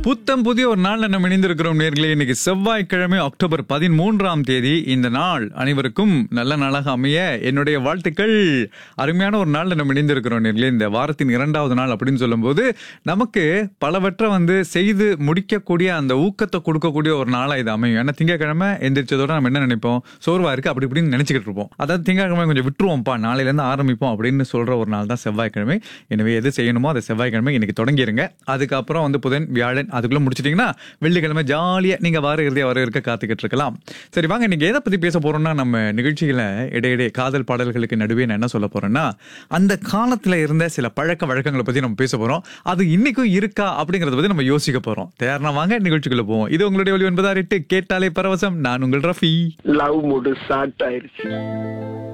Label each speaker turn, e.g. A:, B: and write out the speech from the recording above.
A: புத்தம் புதிய ஒரு நாள்ல நம்ம இணைந்திருக்கிறோம் நேர்களே இன்னைக்கு செவ்வாய்க்கிழமை அக்டோபர் பதிமூன்றாம் தேதி இந்த நாள் அனைவருக்கும் நல்ல நாளாக அமைய என்னுடைய வாழ்த்துக்கள் அருமையான ஒரு நாள்ல நம்ம இணைந்திருக்கிறோம் நேர்களே இந்த வாரத்தின் இரண்டாவது நாள் அப்படின்னு சொல்லும்போது நமக்கு பலவற்றை வந்து செய்து முடிக்கக்கூடிய அந்த ஊக்கத்தை கொடுக்கக்கூடிய ஒரு நாளா இது அமையும் ஏன்னா திங்கக்கிழமை எந்திரிச்சதோட நம்ம என்ன நினைப்போம் சோர்வா இருக்கு அப்படி இப்படின்னு நினைச்சுக்கிட்டு இருப்போம் அதாவது திங்கக்கிழமை கொஞ்சம் விட்டுருவோம்ப்பா நாளையில இருந்து ஆரம்பிப்போம் அப்படின்னு சொல்ற ஒரு நாள் தான் செவ்வாய்க்கிழமை எனவே எது செய்யணுமோ அதை செவ்வாய்க்கிழமை இன்னைக்கு தொடங்கிருங்க அதுக்கப்புறம் வந்து புதன் வியாழன் அதுக்குள்ள முடிச்சிட்டீங்கன்னா வெள்ளிக்கிழமை ஜாலியா நீங்க வார இறுதியா வர இருக்க காத்துக்கிட்டு இருக்கலாம் சரி வாங்க நீங்க எதை பத்தி பேச போறோம்னா நம்ம நிகழ்ச்சியில இடையிடையே காதல் பாடல்களுக்கு நடுவே நான் என்ன சொல்ல போறேன்னா அந்த காலத்துல இருந்த சில பழக்க வழக்கங்களை பத்தி நம்ம பேச போறோம் அது இன்னைக்கும் இருக்கா அப்படிங்கறத பத்தி நம்ம யோசிக்க போறோம் தயாரணா வாங்க நிகழ்ச்சிக்குள்ள போவோம் இது உங்களுடைய ஒளி ஒன்பதாறு எட்டு கேட்டாலே பரவசம் நான் உங்கள் ரஃபி
B: லவ் மூடு ஸ்டார்ட் ஆயிருச்சு